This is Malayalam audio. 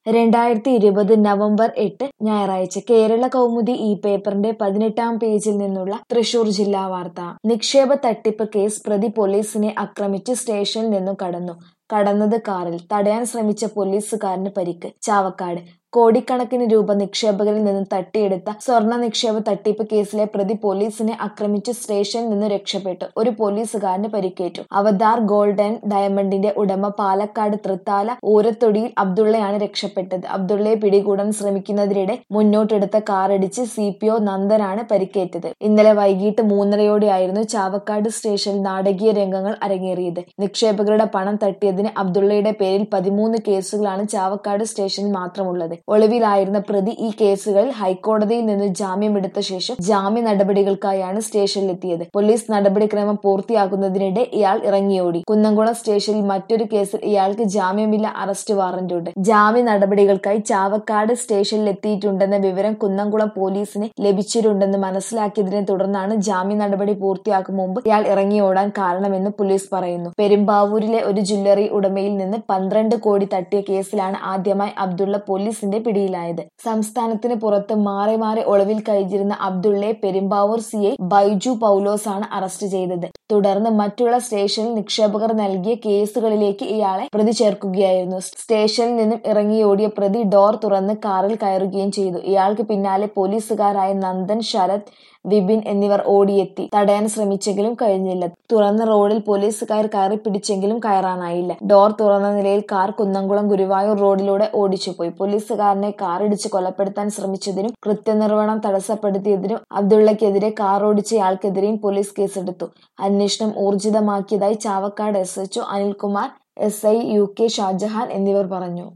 രണ്ടായിരത്തി ഇരുപത് നവംബർ എട്ട് ഞായറാഴ്ച കേരള കൗമുദി ഈ പേപ്പറിന്റെ പതിനെട്ടാം പേജിൽ നിന്നുള്ള തൃശൂർ ജില്ലാ വാർത്ത നിക്ഷേപ തട്ടിപ്പ് കേസ് പ്രതി പോലീസിനെ ആക്രമിച്ച് സ്റ്റേഷനിൽ നിന്നും കടന്നു കടന്നത് കാറിൽ തടയാൻ ശ്രമിച്ച പോലീസുകാരന് പരിക്ക് ചാവക്കാട് കോടിക്കണക്കിന് രൂപ നിക്ഷേപകരിൽ നിന്ന് തട്ടിയെടുത്ത സ്വർണ്ണ നിക്ഷേപ തട്ടിപ്പ് കേസിലെ പ്രതി പോലീസിനെ ആക്രമിച്ച് സ്റ്റേഷനിൽ നിന്ന് രക്ഷപ്പെട്ടു ഒരു പോലീസുകാരന് പരിക്കേറ്റു അവതാർ ഗോൾഡ് ആൻഡ് ഡയമണ്ടിന്റെ ഉടമ പാലക്കാട് തൃത്താല ഊരത്തൊടിയിൽ അബ്ദുള്ളയാണ് രക്ഷപ്പെട്ടത് അബ്ദുള്ളയെ പിടികൂടാൻ ശ്രമിക്കുന്നതിനിടെ മുന്നോട്ടെടുത്ത കാറിടിച്ച് സി പി ഒ നന്ദനാണ് പരിക്കേറ്റത് ഇന്നലെ വൈകിട്ട് മൂന്നരയോടെയായിരുന്നു ചാവക്കാട് സ്റ്റേഷനിൽ നാടകീയ രംഗങ്ങൾ അരങ്ങേറിയത് നിക്ഷേപകരുടെ പണം തട്ടിയതിന് അബ്ദുള്ളയുടെ പേരിൽ പതിമൂന്ന് കേസുകളാണ് ചാവക്കാട് സ്റ്റേഷനിൽ മാത്രമുള്ളത് ഒളിവിലായിരുന്ന പ്രതി ഈ കേസുകളിൽ ഹൈക്കോടതിയിൽ നിന്ന് ജാമ്യമെടുത്ത ശേഷം ജാമ്യ നടപടികൾക്കായാണ് സ്റ്റേഷനിലെത്തിയത് പോലീസ് നടപടിക്രമം പൂർത്തിയാക്കുന്നതിനിടെ ഇയാൾ ഇറങ്ങിയോടി കുന്നംകുളം സ്റ്റേഷനിൽ മറ്റൊരു കേസിൽ ഇയാൾക്ക് ജാമ്യമില്ല അറസ്റ്റ് വാറന്റുണ്ട് ജാമ്യ നടപടികൾക്കായി ചാവക്കാട് സ്റ്റേഷനിലെത്തിയിട്ടുണ്ടെന്ന വിവരം കുന്നംകുളം പോലീസിന് ലഭിച്ചിട്ടുണ്ടെന്ന് മനസ്സിലാക്കിയതിനെ തുടർന്നാണ് ജാമ്യ നടപടി പൂർത്തിയാക്കും മുമ്പ് ഇയാൾ ഇറങ്ങിയോടാൻ കാരണമെന്ന് പോലീസ് പറയുന്നു പെരുമ്പാവൂരിലെ ഒരു ജ്വല്ലറി ഉടമയിൽ നിന്ന് പന്ത്രണ്ട് കോടി തട്ടിയ കേസിലാണ് ആദ്യമായി അബ്ദുള്ള പോലീസിന്റെ പിടിയിലായത് സംസ്ഥാനത്തിന് പുറത്ത് മാറി മാറി ഒളിവിൽ കഴിഞ്ഞിരുന്ന അബ്ദുള്ളയെ പെരുമ്പാവൂർ സി ഐ ബൈജു പൗലോസ് ആണ് അറസ്റ്റ് ചെയ്തത് തുടർന്ന് മറ്റുള്ള സ്റ്റേഷനിൽ നിക്ഷേപകർ നൽകിയ കേസുകളിലേക്ക് ഇയാളെ പ്രതി ചേർക്കുകയായിരുന്നു സ്റ്റേഷനിൽ നിന്നും ഇറങ്ങിയോടിയ പ്രതി ഡോർ തുറന്ന് കാറിൽ കയറുകയും ചെയ്തു ഇയാൾക്ക് പിന്നാലെ പോലീസുകാരായ നന്ദൻ ശരത് വിപിൻ എന്നിവർ ഓടിയെത്തി തടയാൻ ശ്രമിച്ചെങ്കിലും കഴിഞ്ഞില്ല തുറന്ന റോഡിൽ പോലീസുകാർ കയറി പിടിച്ചെങ്കിലും കയറാനായില്ല ഡോർ തുറന്ന നിലയിൽ കാർ കുന്നംകുളം ഗുരുവായൂർ റോഡിലൂടെ ഓടിച്ചുപോയി പോലീസുകാരനെ കാറിടിച്ച് കൊലപ്പെടുത്താൻ ശ്രമിച്ചതിനും കൃത്യനിർവഹണം തടസ്സപ്പെടുത്തിയതിനും അബ്ദുള്ളക്കെതിരെ കാർ ഓടിച്ചയാൾക്കെതിരെയും പോലീസ് കേസെടുത്തു അന്വേഷണം ഊർജിതമാക്കിയതായി Chavakkad S HO Anilkumar S I U K Shajahan എന്നിവർ പറഞ്ഞു